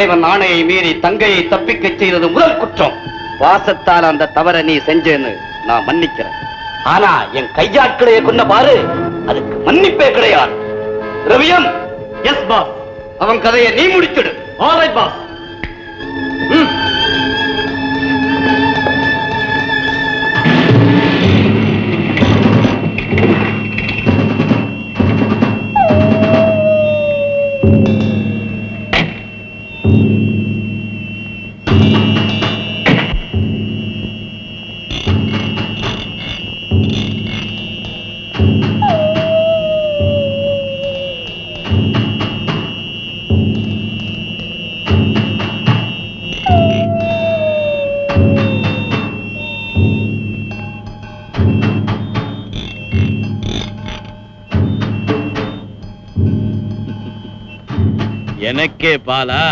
தலைவன் ஆணையை மீறி தங்கையை தப்பிக்கச் செய்தது முதல் குற்றம் பாசத்தால் அந்த தவறை நீ செஞ்சேன்னு நான் மன்னிக்கிறேன் ஆனா என் கையாட்களையே கொன்ன பாரு அதுக்கு மன்னிப்பே கிடையாது ரவியம் எஸ் பாஸ் அவன் கதையை நீ முடிச்சிடு ஆல்ரைட் பாஸ் எனக்கே Bala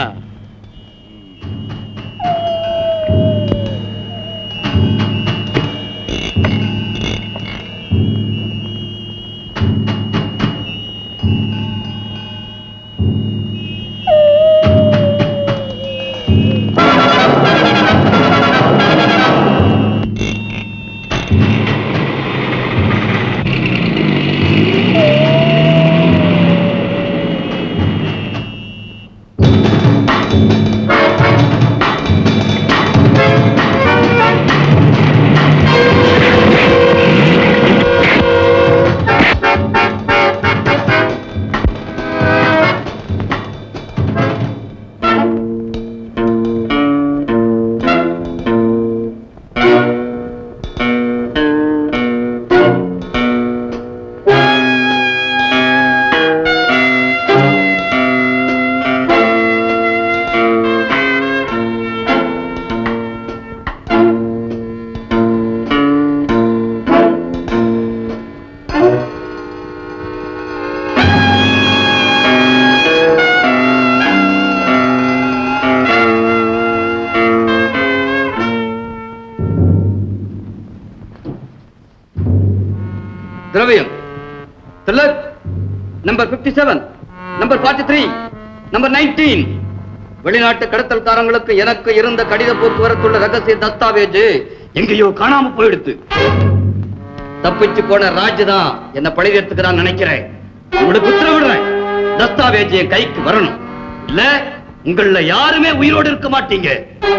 Thiraviyam Tilak number 57 seven number forty three number nineteen வெளிநாட்டு கடத்தல்காரங்களுக்கு எனக்கு இருந்த கடித போக்குவரத்துள்ள ரகசிய தஸ்தாவேஜ் எங்கேயோ காணாம போயிடுத்து தப்பிச்சு போன ராஜ் தான் என்ன பழி எடுத்துக்கிறான்னு நினைக்கிறேன் உங்களுக்கு உத்தரவிடுறேன் தஸ்தாவேஜ் என் கைக்கு வரணும் இல்ல உங்கள யாருமே உயிரோடு இருக்க மாட்டீங்க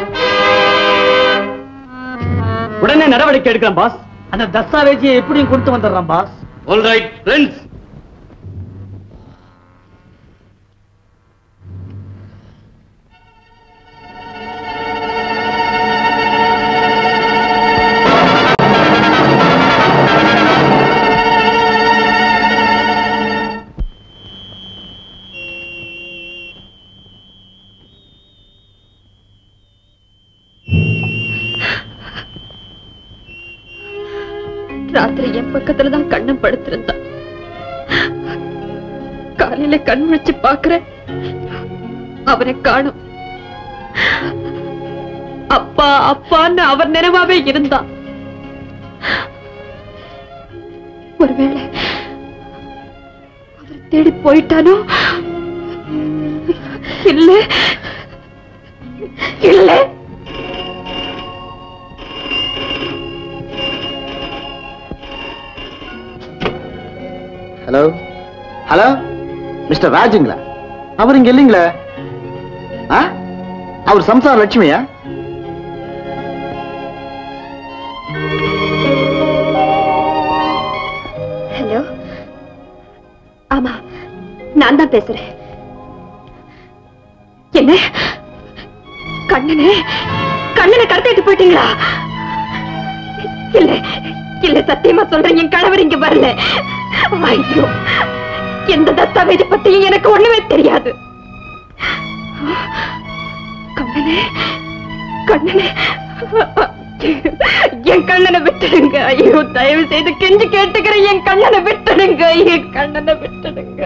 உடனே நடவடிக்கை எடுக்கிறேன் பாஸ் அந்த தஸ்தாவேஜியை எப்படியும் கொடுத்து வந்துடுறான் பாஸ் ஆல் ரைட் ஃப்ரெண்ட்ஸ் ராத்திரி என் பக்கத்துல தான் கண்ணம் படுத்திருந்தான் காலையில கண் வச்சு பாக்குறேன் அவனை காணும் அப்பா அப்பான்னு அவர் நினைவாவே இருந்தான் ஒருவேளை அவர் தேடி போயிட்டானோ இல்ல இல்ல ஹலோ ஹலோ மிஸ்டர் ராஜுங்களா அவர் இங்க இல்லைங்களே ஆ அவர் சம்சார லட்சுமியா ஹலோ ஆமா நான் தான் பேசுறேன் என்ன கண்ணனே கண்ணனை கடத்திட்டு போயிட்டீங்களா இல்ல இல்ல சத்தியமா சொல்றேன் என் கணவர் இங்க வரல ஐயோ எந்த தஸ்தாவேஜ் பத்தியும் எனக்கு ஒண்ணுமே தெரியாது கண்ணனே கண்ணனே என் கண்ணனை விட்டுடுங்க ஐயோ தயவு செய்து கெஞ்சி கேட்டுக்கிறேன் என் கண்ணனை விட்டுடுங்க என் கண்ணனை விட்டுடுங்க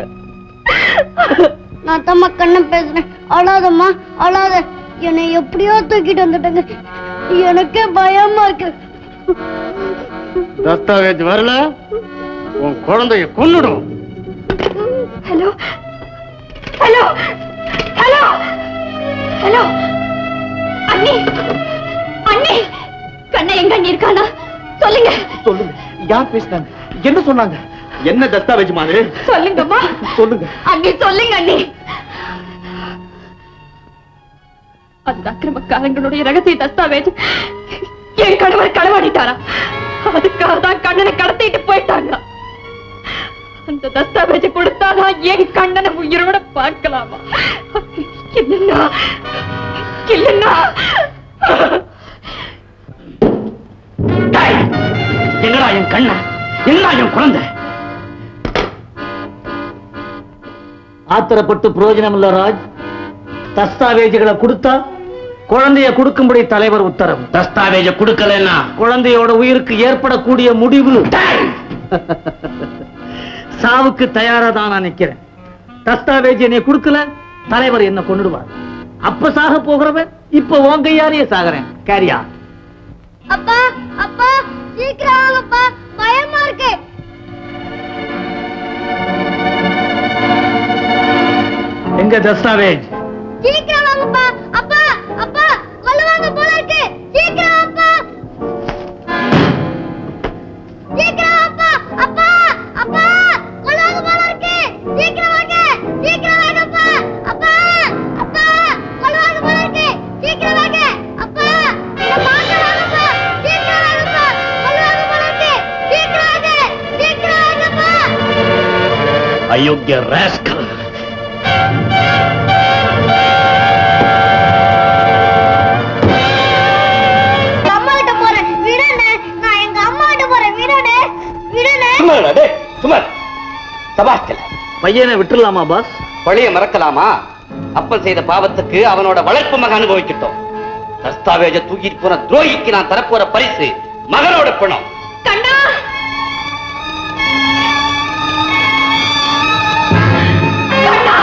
நான் தம்மா கண்ணன் பேசுறேன் அழாதம்மா அழாத என்னை எப்படியோ தூக்கிட்டு வந்துட்டங்க எனக்கே பயமா இருக்கு தஸ்தாவேஜ் வரல உன் குழந்தைய கொன்னுடும் ஹலோ ஹலோ ஹலோ ஹலோ அண்ணி அண்ணி கண்ணை எங்க அண்ணி இருக்கானா சொல்லுங்க சொல்லுங்க யார் பேசினாங்க என்ன சொன்னாங்க என்ன தஸ்தாவேஜ் மாதிரி சொல்லுங்கம்மா சொல்லுங்க அண்ணி சொல்லுங்க அண்ணி அந்த அக்கிரமக்காரங்களுடைய ரகசிய தஸ்தாவேஜ் என் கணவர் களவாடிட்டாரா அதுக்காக தான் கண்ணனை கடத்திட்டு போயிட்டாங்க அந்த தஸ்தாவேஜ் கொடுத்தாதான் என் கண்ணனை உயிரோட பார்க்கலாமா இல்லைன்னா இல்லைன்னா டேய், எங்கடா என் கண்ணா எங்கடா என் குழந்தை ஆத்திரப்பட்டு பிரயோஜனம் இல்ல ராஜ் தஸ்தாவேஜுகளை கொடுத்தா குழந்தைய கொடுக்கும்படி தலைவர் உத்தரவு தஸ்தாவேஜ கொடுக்கலன்னா குழந்தையோட உயிருக்கு ஏற்படக்கூடிய முடிவு சாவுக்கு தயாரா தான் நான் நிக்கிறேன் தஸ்தாவேஜ் என்னை கொடுக்கல தலைவர் என்ன கொண்டுடுவார் அப்ப சாக போகிறவன் இப்ப உன் கையாலேயே சாகுறேன் கேரியா அப்பா அப்பா சீக்கிரம் வாங்கப்பா பயமா இருக்கு எங்க தஸ்தாவேஜ் சீக்கிரம் வாங்கப்பா அப்பா அப்பா கொல்லுவாங்க போல இருக்கு சீக்கிரம் அப்பா சீக்கிரம் அப்பா அப்பா அப்பா கொல்லுவாங்க போல இருக்கு சீக்கிரம் வாங்க சீக்கிரம் வாங்கப்பா அப்பா அப்பா கொல்லுவாங்க போல இருக்கு சீக்கிரம் வாங்க அப்பா இத பார்க்க வாங்கப்பா சீக்கிரம் வாங்கப்பா கொல்லுவாங்க போல இருக்கு சீக்கிரம் வாங்க சீக்கிரம் வாங்கப்பா அயோக்கிய ராஸ்கல் எங்க அம்மா கிட்ட போறேன் விடுனே நான் எங்க அம்மா கிட்ட போறேன் விடுனே விடுனே சும்மா இருடா, டேய், சும்மா இரு. சபாஷ்கல பையனை விட்டுடலாமா பாஸ் பழிய மறக்கலாமா அப்பன் செய்த பாவத்துக்கு அவனோட வளர்ப்பு மகன் அனுபவிக்கட்டும் தஸ்தாவேஜ தூக்கிட்டு போன துரோகிக்கு நான் தரப்போற பரிசு மகனோட பணம் கண்ணா கண்ணா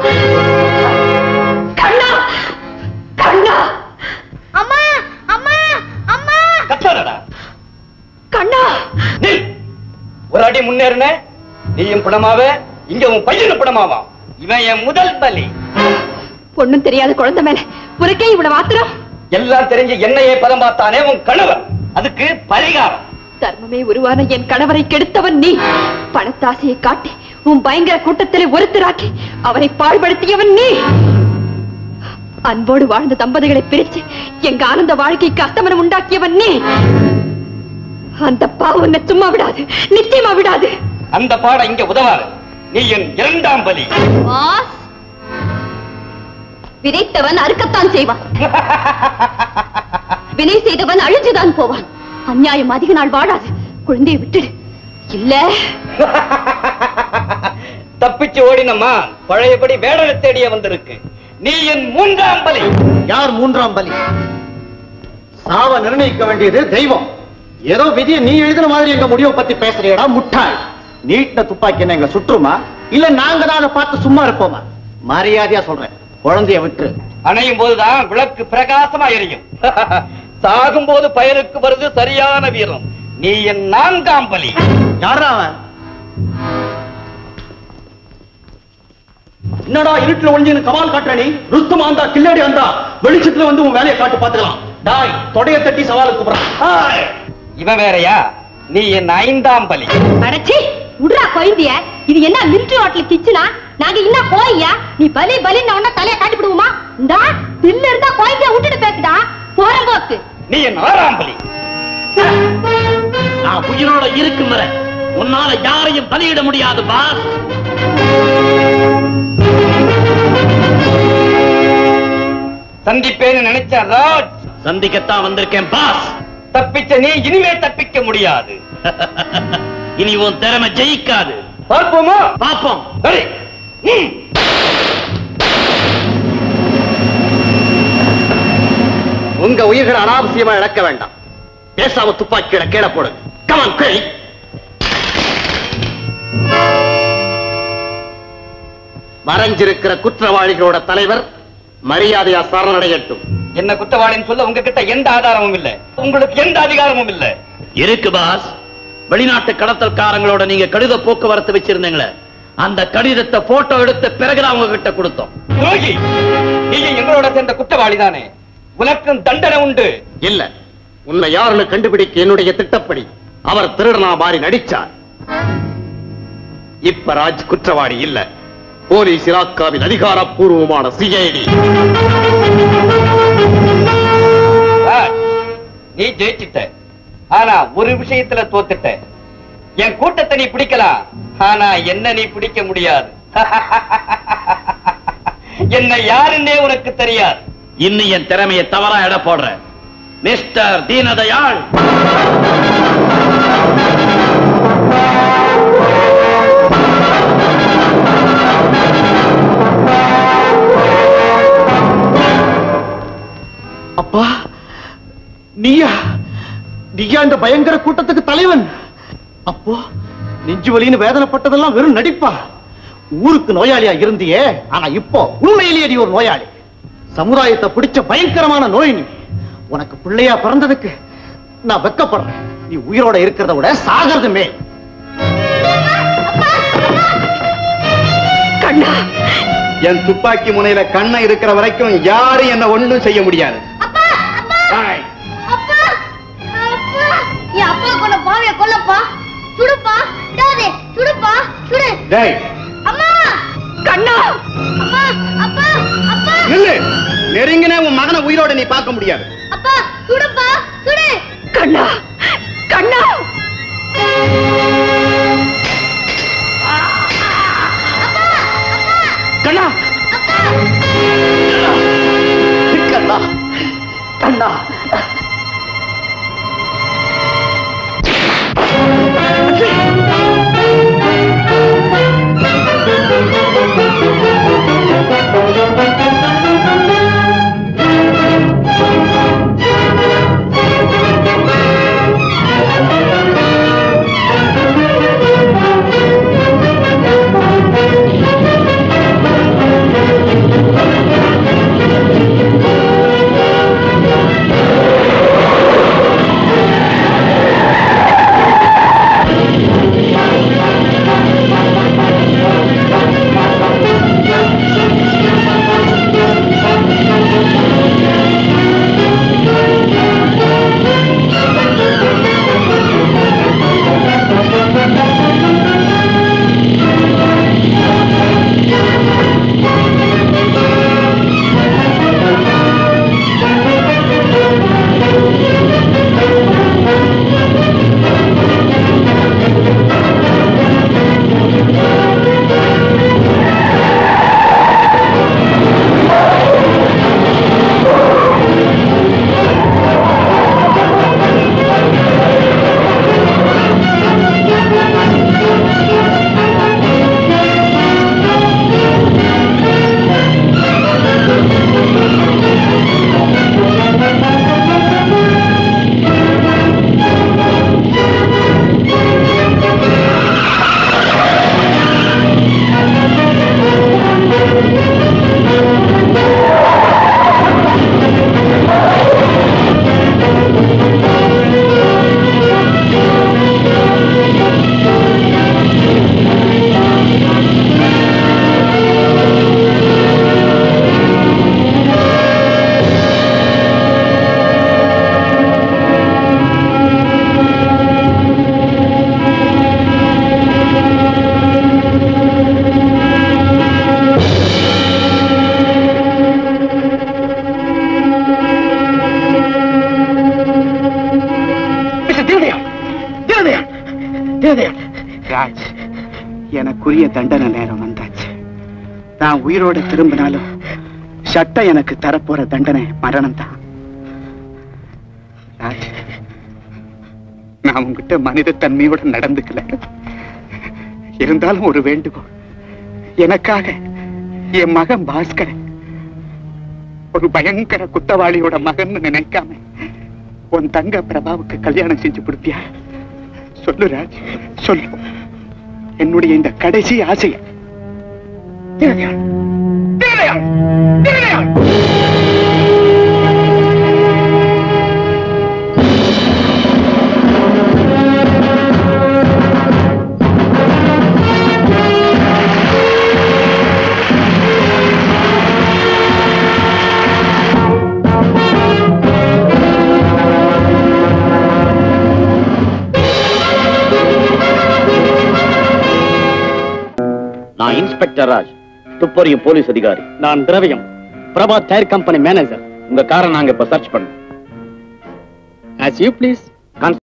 கண்ணா கண்ணா அம்மா அம்மா அம்மா கத்தாரடா கண்ணா நில் ஒரு அடி முன்னேறின நீயும் பணமாவ இங்க உன் பையனும் பணமாவா இவன் என் முதல் பலி ஒண்ணும் தெரியாத குழந்தை மேல உனக்கே இவ்வளவு ஆத்திரம் எல்லாம் தெரிஞ்சு என்னையே பதம் பார்த்தானே உன் கணவன் அதுக்கு பரிகாரம் தர்மமே உருவான என் கணவரை கெடுத்தவன் நீ பணத்தாசையை காட்டி உன் பயங்கர கூட்டத்திலே ஒருத்தராக்கி அவரை பாழ்படுத்தியவன் நீ அன்போடு வாழ்ந்த தம்பதிகளை பிரிச்சு எங்க ஆனந்த வாழ்க்கைக்கு அஸ்தமனம் உண்டாக்கியவன் நீ அந்த பாவம் உன்னை சும்மா விடாது நிச்சயமா விடாது அந்த பாடம் இங்க உதவாது நீ என் இரண்டாம் பலி விதைத்தவன் அறுக்கத்தான் செய்வான் வினை செய்தவன் அழிஞ்சுதான் போவான் அநியாயம் அதிக நாள் வாழாது குழந்தையை விட்டுடு இல்ல தப்பிச்சு ஓடினம்மா பழையபடி வேடனை தேடிய வந்திருக்கு நீ என் மூன்றாம் பலி யார் மூன்றாம் பலி சாவ நிர்ணயிக்க வேண்டியது தெய்வம் ஏதோ விதியை நீ எழுதின மாதிரி எங்க முடிவை பத்தி பேசுறியடா முட்டாள் நீட்ட துப்பாக்கி என்ன எங்களை சுற்றுமா இல்ல நாங்க தான் அதை பார்த்து சும்மா இருப்போமா மரியாதையா சொல்றேன் குழந்தைய விட்டு அணையும் போதுதான் விளக்கு பிரகாசமா எரியும் சாகும் போது பயனுக்கு வருது சரியான வீரம் நீ என் நான்காம் பலி யாரா அவன் என்னடா இருட்டுல ஒளிஞ்சு கவால் காட்டுற நீ ருஸ்தமா இருந்தா கில்லாடி வந்தா வெளிச்சத்துல வந்து உன் வேலையை காட்டு பாத்துக்கலாம் டாய் தொடைய தட்டி சவாலுக்கு கூப்பிடுறான் இவன் வேறயா நீ என் ஐந்தாம் பலி அடச்சி விடுறா கொய்ந்திய இது என்ன மிலிட்டரி ஹோட்டல் கிச்சனா நாங்க இன்னும் போய்யா நீ பலி பலி உடனே தலைய காட்டி விடுவோமா இந்தா தில்லு இருந்தா கொய்ந்திய விட்டுட்டு பேசுடா போறம்போக்கு நீ என் ஆறாம் பலி நான் உயிரோட இருக்கும் வரை உன்னால யாரையும் பலியிட முடியாது பாஸ் சந்திப்பேன்னு நினைச்ச ராஜ் சந்திக்கத்தான் வந்திருக்கேன் பாஸ் தப்பிச்ச நீ இனிமே தப்பிக்க முடியாது இனி உன் திறமை ஜெயிக்காது பார்ப்போமா பாப்போம் சரி. ம். உங்க உயிர்களை அனாவசியமா இழக்க வேண்டாம் பேசாம துப்பாக்கியில கீழே போடுங்க கமன் கை மறைஞ்சிருக்கிற குற்றவாளிகளோட தலைவர் மரியாதையா சரணடையட்டும் என்ன குற்றவாளின்னு சொல்ல உங்ககிட்ட எந்த ஆதாரமும் இல்ல உங்களுக்கு எந்த அதிகாரமும் இல்ல இருக்கு பாஸ் வெளிநாட்டு கடத்தல்காரங்களோட நீங்க கடித போக்குவரத்து வச்சிருந்தீங்களே அந்த கடிதத்தை போட்டோ எடுத்த பிறகுதான் அவங்க கிட்ட கொடுத்தோம் துரோகி நீ எங்களோட சேர்ந்த குற்றவாளி தானே உனக்கும் தண்டனை உண்டு இல்ல உன்னை யாருன்னு கண்டுபிடிக்க என்னுடைய திட்டப்படி அவர் திருடனா மாறி நடிச்சார் இப்ப ராஜ் குற்றவாளி இல்ல போலீஸ் இலாக்காவின் அதிகாரப்பூர்வமான சிஐடி ராஜ், நீ ஜெயிச்சிட்ட ஆனா ஒரு விஷயத்துல தோத்துட்ட என் கூட்டத்தை நீ பிடிக்கலாம் ஆனா என்ன நீ பிடிக்க முடியாது என்ன யாருன்னே உனக்கு தெரியாது இன்னும் என் திறமையை தவறா எடை போடுற மிஸ்டர் தீனதயாள் அப்பா நீயா நீயா இந்த பயங்கர கூட்டத்துக்கு தலைவன் அப்போ நெஞ்சு வலின்னு வேதனைப்பட்டதெல்லாம் வெறும் நடிப்பா ஊருக்கு நோயாளியா இருந்தியே ஆனா இப்போ உண்மையிலேயே நீ ஒரு நோயாளி சமுதாயத்தை பிடிச்ச பயங்கரமான நோய் நீ உனக்கு பிள்ளையா பிறந்ததுக்கு நான் வெக்கப்படுறேன் நீ உயிரோட இருக்கிறத விட சாகிறது மேல் கண்ணா என் துப்பாக்கி முனையில கண்ணை இருக்கிற வரைக்கும் யாரும் என்ன ஒண்ணும் செய்ய முடியாது அப்பா அப்பா ஏய், அப்பா அப்பா என் அப்பா கொல்ல பாவிய கொல்லப்பா சுடுப்பா விடாதே சுடுப்பா சுடு டேய், அம்மா கண்ணா அப்பா அப்பா அப்பா நில்லு நெருங்கின உன் மகனை உயிரோட நீ பார்க்க முடியாது அப்பா சுடுப்பா சுடு கண்ணா கண்ணா கண்ணா கண்ணா கண்ணா ராஜ் எனக்குரிய தண்டனை நேரம் வந்தாச்சு நான் உயிரோட திரும்பினாலும் சட்டம் எனக்கு தரப்போற தண்டனை மரணம் தான் ராஜ் நான் உங்ககிட்ட மனித தன்மையோட நடந்துக்கல இருந்தாலும் ஒரு வேண்டுகோள் எனக்காக என் மகன் பாஸ்கரன் ஒரு பயங்கர குத்தவாளியோட மகன் நினைக்காம உன் தங்க பிரபாவுக்கு கல்யாணம் செஞ்சு கொடுப்பியா சொல்லு ராஜ் சொல்லு என்னுடைய இந்த கடைசி ஆசைய தேவையான் தேவையான் தேவையான் அப்பா இன்ஸ்பெக்டர் ராஜ் துப்பறியும் போலீஸ் அதிகாரி நான் திரவியம் பிரபா டயர் கம்பெனி மேனேஜர் உங்க காரை நாங்க இப்ப சர்ச் பண்ணோம் ஆஸ் யூ ப்ளீஸ்